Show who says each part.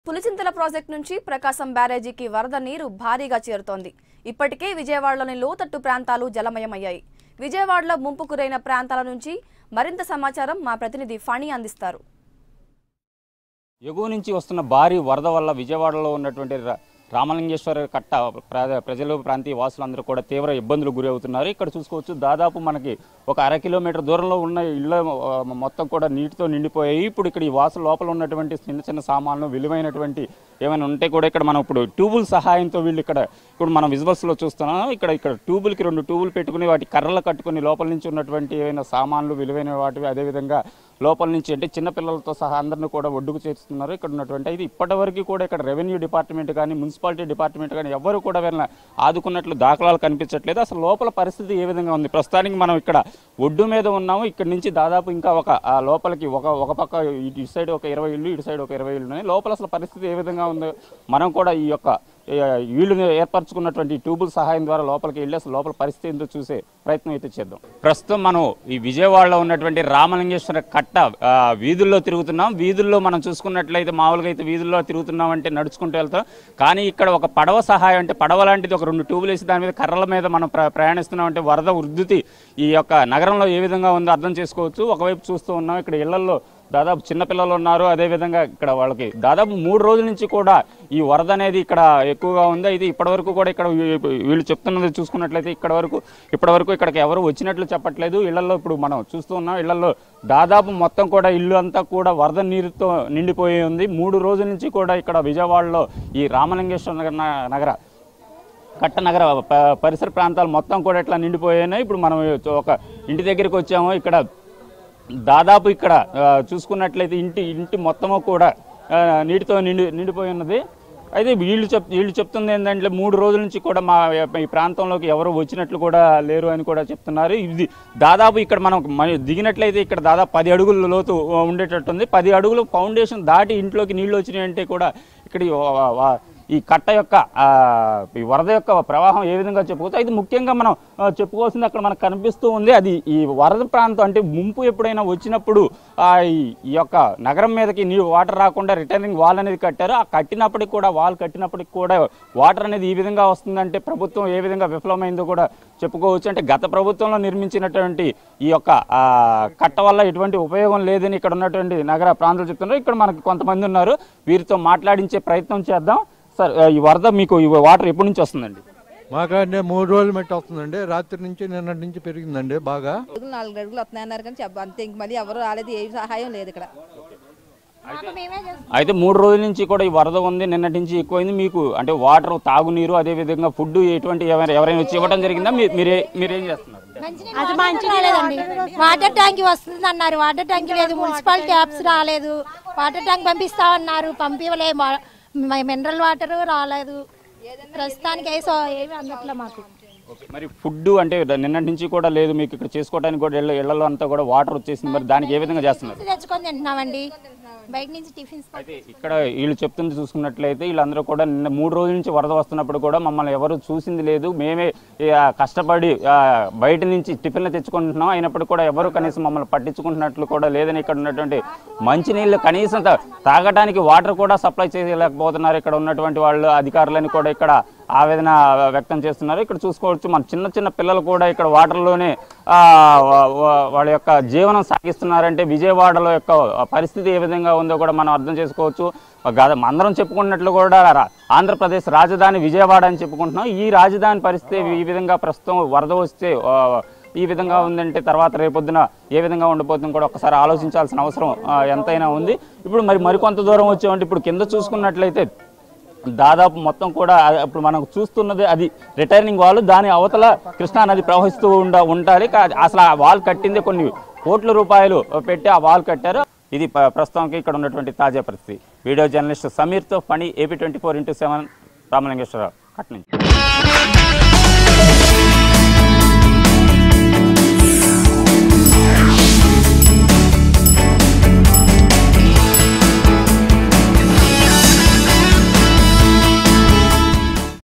Speaker 1: Pulichintala project నుంచి ప్రకాశం బ్యారేజీకి వరద నీరు భారీగా చేరుతోంది ఇప్పటికే విజయవాడలోని లోతట్టు ప్రాంతాలు జలమయమయ్యాయి విజయవాడలో ముంపు గురైన ప్రాంతాల నుంచి మరింత సమాచారం మా ప్రతినిధి ఫణి అందిస్తారు
Speaker 2: ఎగువ నుంచి వస్తున్న భారీ వరద వల్ల విజయవాడలో ఉన్నటువంటి ర- రామలింగేశ్వర కట్ట ప్ర- ప్రజలు ప్రాంతీయ వాసులందరూ కూడా తీవ్ర ఇబ్బందులు గురి అవుతున్నారు ఇక్కడ చూసుకోవచ్చు దాదాపు మనకి ఒక అర కిలోమీటర్ దూరంలో ఉన్న ఇళ్ళ ఆ, మొత్తం కూడా నీటితో నిండిపోయాయి ఇప్పుడు ఇక్కడ ఈ వాసు లోపల ఉన్నటువంటి చిన్న చిన్న సామాన్లు విలువైనటువంటి ఏమైనా ఉంటే కూడా ఇక్కడ మనం ఇప్పుడు ట్యూబుల్ సహాయంతో వీళ్ళు ఇక్కడ ఇప్పుడు మనం విజువల్స్లో చూస్తున్నాం ఇక్కడ ఇక్కడ ట్యూబులకి రెండు ట్యూబులు పెట్టుకుని వాటి కర్రలు కట్టుకుని లోపల నుంచి ఉన్నటువంటి ఏమైనా సామాన్లు విలువైన వాటివి అదేవిధంగా లోపల నుంచి అంటే చిన్నపిల్లలతో సహా అందరిని కూడా ఒడ్డుకు చేస్తున్నారు ఇక్కడ ఉన్నటువంటి ఇది ఇప్పటివరకు కూడా ఇక్కడ రెవెన్యూ డిపార్ట్మెంట్ కానీ మున్సిపాలిటీ డిపార్ట్మెంట్ కానీ ఎవరు కూడా వీళ్ళని ఆదుకున్నట్లు దాఖలాలు కనిపించట్లేదు అసలు లోపల పరిస్థితి ఏ విధంగా ఉంది ప్రస్తుతానికి మనం ఇక్కడ ఒడ్డు మీద ఉన్నాము ఇక్కడ నుంచి దాదాపు ఇంకా ఒక ఆ లోపలికి ఒక ఒక పక్క ఇటు ఇటు సైడ్ ఒక ఇరవై ఇల్లు ఇటు సైడ్ ఒక ఇరవై ఇల్లు ఉన్నాయి లోపల అసలు పరిస్థితి ఏ విధంగా ఉందో మనం కూడా ఈ యొక్క ఏ, వీళ్ళు ఏర్పరచుకున్నటువంటి ట్యూబుల సహాయం ద్వారా లోపలికి వెళ్ళి అసలు లోపల పరిస్థితి ఏంటో చూసే ప్రయత్నం అయితే చేద్దాం ప్రస్తుతం మనం ఈ విజయవాడలో ఉన్నటువంటి రామలింగేశ్వర కట్ట ఆ, వీధుల్లో తిరుగుతున్నాం వీధుల్లో మనం చూసుకున్నట్లయితే మామూలుగా అయితే వీధుల్లో తిరుగుతున్నాం అంటే నడుచుకుంటూ వెళ్తాం కానీ ఇక్కడ ఒక పడవ సహాయం అంటే పడవ లాంటిది ఒక రెండు ట్యూబులు వేసి దాని మీద కర్రల మీద మనం ప్ర ప్రయాణిస్తున్నాం అంటే వరద ఉద్ధృతి ఈ యొక్క నగరంలో ఏ విధంగా ఉందో అర్థం చేసుకోవచ్చు ఒకవైపు చూస్తూ ఉన్నాం ఇక్కడ ఇళ్లలో దాదాపు చిన్నపిల్లలు ఉన్నారు అదేవిధంగా ఇక్కడ వాళ్ళకి దాదాపు మూడు రోజుల నుంచి కూడా ఈ వరద అనేది ఇక్కడ ఎక్కువగా ఉంది అయితే ఇప్పటివరకు కూడా ఇక్కడ వీ- వీళ్ళు చెప్తున్నది చూసుకున్నట్లయితే ఇక్కడ వరకు ఇప్పటివరకు ఇక్కడికి ఎవరు వచ్చినట్లు చెప్పట్లేదు ఇళ్లలో ఇప్పుడు మనం చూస్తూ ఉన్నాం ఇళ్లలో దాదాపు మొత్తం కూడా ఇల్లు అంతా కూడా వరద నీరుతో నిండిపోయి ఉంది మూడు రోజుల నుంచి కూడా ఇక్కడ విజయవాడలో ఈ రామలింగేశ్వర నగర నగర కట్ట నగర ప- పరిసర ప్రాంతాలు మొత్తం కూడా ఇట్లా నిండిపోయాయి ఇప్పుడు మనం ఒక ఇంటి దగ్గరికి వచ్చాము ఇక్కడ దాదాపు ఇక్కడ ఆ, చూసుకున్నట్లయితే ఇంటి ఇంటి మొత్తము కూడా ఆ, నీటితో నిండి నిండిపోయి ఉన్నది అయితే వీళ్ళు చెప్ వీళ్ళు చెప్తుంది ఏంటంటే మూడు రోజుల నుంచి కూడా మా ఈ ప్రాంతంలోకి ఎవరు వచ్చినట్లు కూడా లేరు అని కూడా చెప్తున్నారు ఇది దాదాపు ఇక్కడ మనం మ- దిగినట్లయితే ఇక్కడ దాదాపు పది అడుగుల లోతు ఉండేటట్టుంది పది అడుగులు ఫౌండేషన్ దాటి ఇంట్లోకి నీళ్లు వచ్చినాయి అంటే కూడా ఇక్కడ ఈ వా- వా- ఈ కట్ట యొక్క ఆ, ఈ వరద యొక్క ప్రవాహం ఏ విధంగా చెప్పుకోవచ్చు అయితే ముఖ్యంగా మనం ఆ, చెప్పుకోవాల్సింది అక్కడ మనకు కనిపిస్తూ ఉంది అది ఈ వరద ప్రాంతం అంటే ముంపు ఎప్పుడైనా వచ్చినప్పుడు ఆ, ఈ- ఈ యొక్క నగరం మీదకి నీరు వాటర్ రాకుండా రిటర్నింగ్ వాల్ అనేది కట్టారు ఆ కట్టినప్పటికి కూడా వాల్ కట్టినప్పటికి కూడా వాటర్ అనేది ఈ విధంగా వస్తుందంటే ప్రభుత్వం ఏ విధంగా విఫలమైందో కూడా చెప్పుకోవచ్చు అంటే గత ప్రభుత్వంలో నిర్మించినటువంటి ఈ యొక్క ఆ, కట్ట వల్ల ఎటువంటి ఉపయోగం లేదని ఇక్కడ ఉన్నటువంటి నగర ప్రాంతాలు చెప్తున్నారు ఇక్కడ మనకు కొంతమంది ఉన్నారు వీరితో మాట్లాడించే ప్రయత్నం చేద్దాం సార్ ఈ వరద మీకు ఈ వాటర్ ఎప్పటి నుంచి వస్తుందండి
Speaker 3: మాకంటే మూడు రోజులు మట్టి వస్తుందండి రాత్రి నుంచి నిన్నటి నుంచి పెరిగిందండి బాగా
Speaker 4: అడుగులు నాలుగు అడుగులు వస్తున్నాయి అన్నారు కానీ చెప్ప అంతే ఇంక మళ్ళీ ఎవరు రాలేదు ఏ సహాయం లేదు ఇక్కడ
Speaker 2: అయితే మూడు రోజుల నుంచి కూడా ఈ వరద ఉంది నిన్నటి నుంచి ఎక్కువైంది మీకు అంటే వాటర్ తాగునీరు అదే విధంగా ఫుడ్ ఎటువంటి ఎవరైనా ఎవరైనా వచ్చి ఇవ్వడం జరిగిందా మీ- మీరే మీరేం చేస్తున్నారు
Speaker 5: అది మంచి రాలేదండి వాటర్ ట్యాంక్ వస్తుంది అన్నారు వాటర్ ట్యాంక్ లేదు మున్సిపల్ ట్యాప్స్ రాలేదు వాటర్ ట్యాంక్ పంపిస్తామన్నారు పంపించలేదు మినరల్ వాటర్ రాలేదు ప్రస్తుతానికి ఏ సో- ఏమీ అందట్లే మాకు
Speaker 2: మరి ఫుడ్ అంటే నిన్నటి నుంచి కూడా లేదు మీకు ఇక్కడ చేసుకోవడానికి కూడా ఇళ్ళ ఇళ్లలో అంతా కూడా వాటర్ వచ్చేసింది మరి దానికి ఏ విధంగా చేస్తున్నారు
Speaker 5: తెచ్చుకొని తింటున్నామండి బయట నుంచి టిఫిన్స్
Speaker 2: అయితే ఇక్కడ వీళ్ళు చెప్తుంది చూసుకున్నట్లయితే వీళ్ళందరూ కూడా నిన్న మూడు రోజుల నుంచి వరద వస్తున్నప్పుడు కూడా మమ్మల్ని ఎవరు చూసింది లేదు మేమే ఆ, కష్టపడి ఆ, బయట నుంచి టిఫిన్లు తెచ్చుకుంటున్నాం అయినప్పుడు కూడా ఎవరు కనీసం మమ్మల్ని పట్టించుకుంటున్నట్లు కూడా లేదని ఇక్కడ ఉన్నటువంటి మంచినీళ్ళు కనీసం తా- తాగడానికి వాటర్ కూడా సప్లై చేయలేకపోతున్నారు ఇక్కడ ఉన్నటువంటి వాళ్ళు అధికారులని కూడా ఇక్కడ ఆవేదన వ్యక్తం చేస్తున్నారు ఇక్కడ చూసుకోవచ్చు మన చిన్న చిన్న పిల్లలు కూడా ఇక్కడ వాటర్లోనే ఆ, వా- వా- వాళ్ళ యొక్క జీవనం సాగిస్తున్నారంటే విజయవాడలో యొక్క పరిస్థితి ఏ విధంగా ఉందో కూడా మనం అర్థం చేసుకోవచ్చు గత అందరం చెప్పుకున్నట్లు కూడా రా- ఆంధ్రప్రదేశ్ రాజధాని విజయవాడ అని చెప్పుకుంటున్నాం ఈ రాజధాని పరిస్థితి ఈ విధంగా ప్రస్తుతం వరద వస్తే ఆ, ఈ విధంగా ఉందంటే తర్వాత రేపొద్దున ఏ విధంగా ఉండిపోతుందో కూడా ఒకసారి ఆలోచించాల్సిన అవసరం ఆ, ఎంతైనా ఉంది ఇప్పుడు మరి మరికొంత దూరం వచ్చామంటే ఇప్పుడు కింద చూసుకున్నట్లయితే దాదాపు మొత్తం కూడా ఆ- ఇప్పుడు మనం చూస్తున్నది అది రిటర్నింగ్ వాల్ దాని అవతల కృష్ణా నది ప్రవహిస్తూ ఉండ ఉండాలి కా- అసలు ఆ వాల్ కట్టిందే కొన్ని కోట్ల రూపాయలు పెట్టి ఆ వాల్ కట్టారు ఇది ప- ప్రస్తుతానికి ఇక్కడ ఉన్నటువంటి తాజా పరిస్థితి వీడియో జర్నలిస్ట్ సమీర్తో పని AP twenty four into seven Ramalingeswararao cut నుంచి